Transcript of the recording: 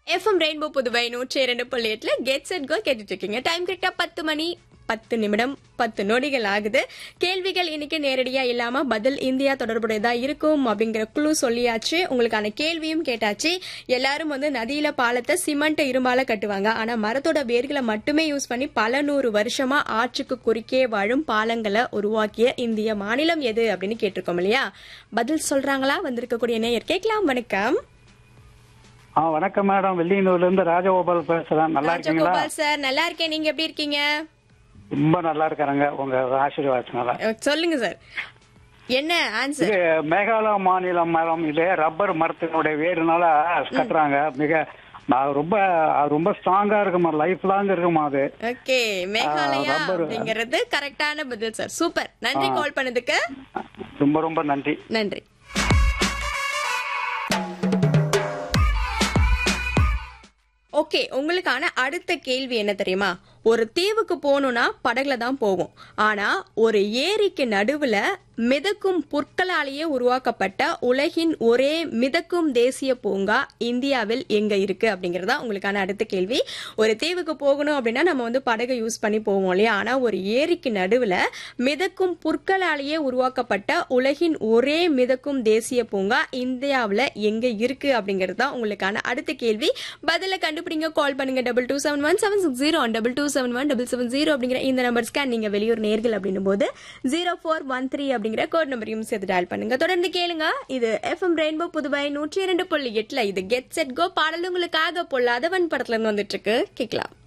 FM rainbow Puduvai நூற்றி இரண்டு புள்ளி எட்டுல கெட் செட் கோ கேட்டுட்டு இருக்கீங்க டைம் கரெக்டா பத்து மணி பத்து நிமிடம் பத்து நொடிகள் ஆகுது கேள்விகள் இன்னைக்கு நேரடியா இல்லாம பதில் இந்தியா தொடர்புடையதா இருக்கும் அப்படிங்கிற குழு சொல்லியாச்சு உங்களுக்கான கேள்வியும் கேட்டாச்சு எல்லாரும் வந்து நதியில பாலத்தை சிமெண்ட் இரும்பால கட்டுவாங்க ஆனா மரத்தோட வேர்களை மட்டுமே யூஸ் பண்ணி பல நூறு வருஷமா ஆற்றுக்கு குறுக்கே வாழும் பாலங்களை உருவாக்கிய இந்திய மாநிலம் எது அப்படின்னு கேட்டிருக்கோம் இல்லையா பதில் சொல்றாங்களா வந்திருக்கக்கூடிய நேயர் கேட்கலாம் வணக்கம் ஆ வணக்கம் மேடம் வெள்ளியனூர்ல இருந்து ராஜகோபால் பேசுறேன் நல்லா இருக்கீங்களா ராஜகோபால் சார் நல்லா இருக்கேன் நீங்க எப்படி இருக்கீங்க ரொம்ப நல்லா இருக்காங்க உங்க ஆசீர்வாதத்தினால அஹ் சொல்லுங்க சார் என்ன ஆன்சர் இது மேகாலயா மாநிலம் மரம் இது ரப்பர் மரத்தினுடைய வேறுனால கட்டுறாங்க மிக நான் ரொம்ப அது ரொம்ப ஸ்ட்ராங்கா இருக்குமா லைஃப் லாங் இருக்குமா அது ஓகே மேகாலயா rubber. அப்படிங்கிறது கரெக்டான பதில் சார் சூப்பர் நன்றி கால் பண்ணதுக்கு ரொம்ப ரொம்ப நன்றி நன்றி ஓகே உங்களுக்கான அடுத்த கேள்வி என்ன தெரியுமா ஒரு தீவுக்கு போகணும்னா படகுல தான் போவோம் ஆனா ஒரு ஏரிக்கு நடுவுல மிதக்கும் புற்களாலேயே உருவாக்கப்பட்ட உலகின் ஒரே மிதக்கும் தேசிய பூங்கா இந்தியாவில் எங்க இருக்கு அப்படிங்கறதா உங்களுக்கான அடுத்த கேள்வி ஒரு தீவுக்கு போகணும் அப்படின்னா நம்ம வந்து படகை யூஸ் பண்ணி போவோம் இல்லையா ஆனா ஒரு ஏரிக்கு நடுவுல மிதக்கும் புற்களாலேயே உருவாக்கப்பட்ட உலகின் ஒரே மிதக்கும் தேசிய பூங்கா இந்தியாவில் எங்க இருக்கு அப்படிங்கிறது தான் உங்களுக்கான அடுத்த கேள்வி பதில கண்டுபிடிங்க கால் பண்ணுங்க double two seven one seven six zero double two seven one double seven zero அப்படிங்கிற இந்த நம்பர்ஸ்க்கு நீங்க வெளியூர் நேர்கள் அப்படின்னும் போது ஜீரோ ஃபோர் ஒன் த்ரீ அப்படிங்கிற கோட் நம்பரையும் சேர்த்து டயல் பண்ணுங்க தொடர்ந்து கேளுங்க இது எஃப்எம் ரெயின்போ புதுவை நூற்றி இரண்டு புள்ளி எட்டுல இது கெட் செட் கோ பாடல் உங்களுக்காக பொல்லாதவன் படத்துல இருந்து வந்துட்டு இருக்கு கேட்கலாம்